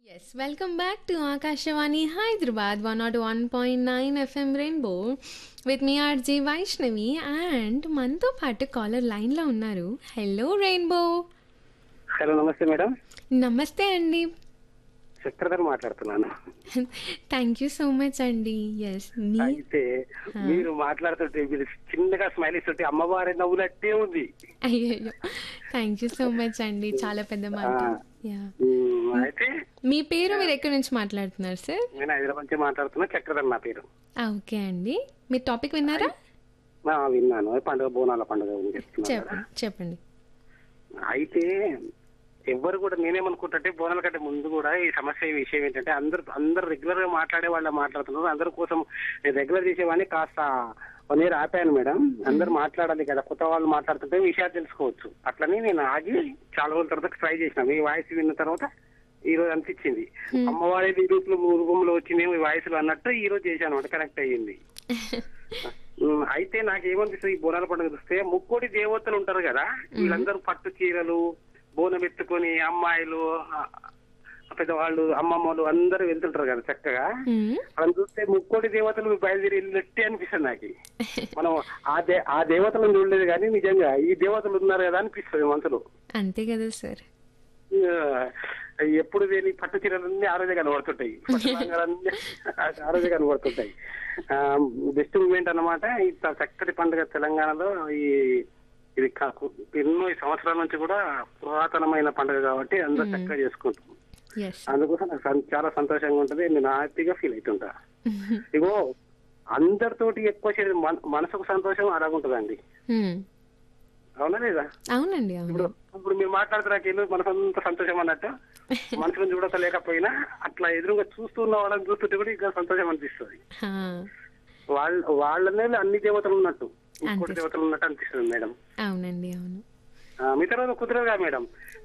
Yes, welcome back to Akashawani Hyderabad 101.9 FM Rainbow with me RJ Vaishnavi and మనతో పాటు caller లైన్లో ఉన్నారు hello rainbow hello నమస్తే madam నమస్తే అండి చక్రధర్ మాట్లాడుతున్నాను థ్యాంక్ యూ సో మచ్ అండి ఎస్ మీ అయితే మీరు మాట్లాడుతుంటే మీరు చిన్నగా స్మైల్ ఇస్తుంటే అమ్మవారి నవ్వులట్టే ఉంది అయ్యో థ్యాంక్ యూ సో మచ్ అండి చాలా పెద్ద మాట యా ఉమ్, అయితే మీ పేరు మీరు ఎక్కడి నుంచి మాట్లాడుతున్నారు సార్ నేను హైదరాబాద్ నుంచి మాట్లాడుతున్నా చక్రధర్ నా పేరు ఓకే అండి మీ టాపిక్ విన్నారా ఆ, విన్నాను పండుగ బోనాల పండుగ గురించి చెప్తున్నాను కదా. చెప్పండి చెప్పండి అయితే ఎవరు కూడా నేనేమనుకుంటుంటే బోనాల కంటే ముందు కూడా ఈ సమస్య ఈ విషయం ఏంటంటే అందరు అందరు రెగ్యులర్ గా మాట్లాడే వాళ్ళ మాట్లాడుతున్నారు అందరి కోసం నేను రెగ్యులర్ చేసేవాడిని కాస్త వన్ ఇయర్ ఆపాను మేడం అందరు మాట్లాడాలి కదా కొత్త వాళ్ళు మాట్లాడుతుంటే విషయాలు తెలుసుకోవచ్చు అట్లని నేను ఆగి చాలా రోజుల తర్వాత ట్రై చేసిన మీ వాయిస్ విన్న తర్వాత ఈ రోజు అనిపించింది అమ్మవారి రూపంలో రూపంలో వచ్చింది మీ వాయిస్ అన్నట్టు ఈ రోజు చేశాను అంటే కనెక్ట్ అయ్యింది ఉమ్, అయితే నాకేమనిపిస్తుంది ఈ బోనాల పండుగ చూస్తే ముక్కోటి దేవతలు ఉంటారు కదా వీళ్ళందరూ పట్టు చీరలు బోనం ఎత్తుకొని అమ్మాయిలు ఆ, పెద్దవాళ్ళు అమ్మమ్మలు అందరూ వెళ్తుంటారు కదా చక్కగా మ్మ్. మనం చూస్తే ముక్కోటి దేవతలు బయలుదేరి వెళ్ళినట్టే అనిపిస్తుంది నాకు మనం ఆ దే ఆ దేవతలను చూడలేదు కానీ నిజంగా ఈ దేవతలు ఉన్నారు కదా అనిపిస్తుంది మనసులో అంతే కదా సార్ ఆ, ఎప్పుడు లేని పట్టు చీరలన్నీ ఆ రోజే కనబడుతుంటాయి పట్టు లంగాలన్నీ ఆ రోజే కనబడుతుంటాయి బెస్ట్ మూమెంట్ అన్నమాట ఇంత చక్కటి పండుగ తెలంగాణలో ఈ ఇది కాకు ఎన్నో సంవత్సరాల నుంచి కూడా పురాతనమైన పండుగ కాబట్టి అందరూ చక్కగా చేసుకుంటాం ఎస్ అందుకోసం నాకు సం- చాలా సంతోషంగా ఉంటది నేను హ్యాపీగా ఫీల్ అవుతుంటా ఇగో అందరితోటి ఎక్కువ చేసేది మన- మనసుకు సంతోషం అలాగుంటదండి అవునా లేదా అవునండి అవును ఇప్పుడు ఇప్పుడు మీరు మాట్లాడుతున్నారు ఏదో మనసంత సంతోషం అన్నట్టు మనసులను చూడలేకపోయినా అట్లా ఎదురుగా చూస్తున్న వాళ్ళని చూస్తుంటే కూడా ఇంకా సంతోషం అనిపిస్తుంది హా. వాళ్ళ వాళ్ళనే అన్ని దేవతలు ఉన్నట్టు ఇంకోటి అనిపిస్తుంది. దేవతలు ఉన్నట్టు అనిపిస్తుంది మేడం అవునండి అవును ఆ, మిగతా రోజు కుదరదుగా మేడం